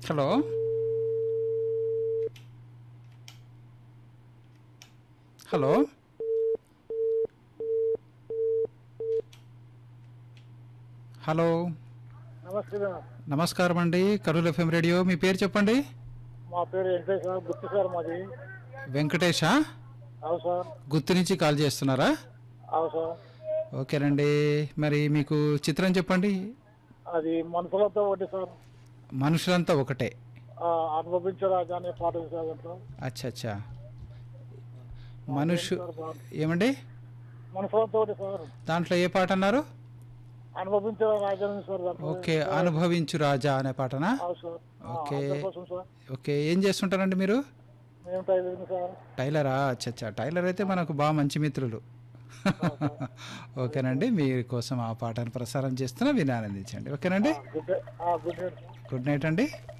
Hello hello hello నమస్తే sir నమస్కారం అండి కరూల్ ఎఫ్ఎం రేడియో మీ పేరు చెప్పండి మా పేరు వెంకటేష్ సార్ గుర్తు సార్ మాది వెంకటేషా అవు సార్ గుర్తు నుంచి కాల్ చేస్తున్నారా అవు సార్ ఓకేనండి మరి మీకు చిత్రం చెప్పండి అది మనసులతో ఒకటి సార్ మనుషులంతా ఒకటే ఆ, అనుభవించే రాజా అనే పాట ఉంది సార్ దాంట్లో అచ్చా అచ్చా మనుషు సార్ బాగుంది. ఏమండి మనసులతో ఒకటి సార్ దాంట్లో ఏ పాట అన్నారు అనుభవించే రాజా ఉంది సార్ దాంట్లో ఓకే అనుభవించు రాజా అనే పాటనా అవు సార్ ఆ, ఓకే. అందుకోసం సార్ ఓకే ఏం చేస్తుంటారండి మీరు మేము టైలరింగ్ సార్ టైలరా అచ్చా అచ్చా టైలర్ అయితే మనకు బాగా మంచి మిత్రులు ఓకేనండి మీ కోసం ఆ పాటను ప్రసారం చేస్తున్నా విని ఆనందించండి ఓకేనండి గుడ్ డే- ఆ, good night sir good night అండి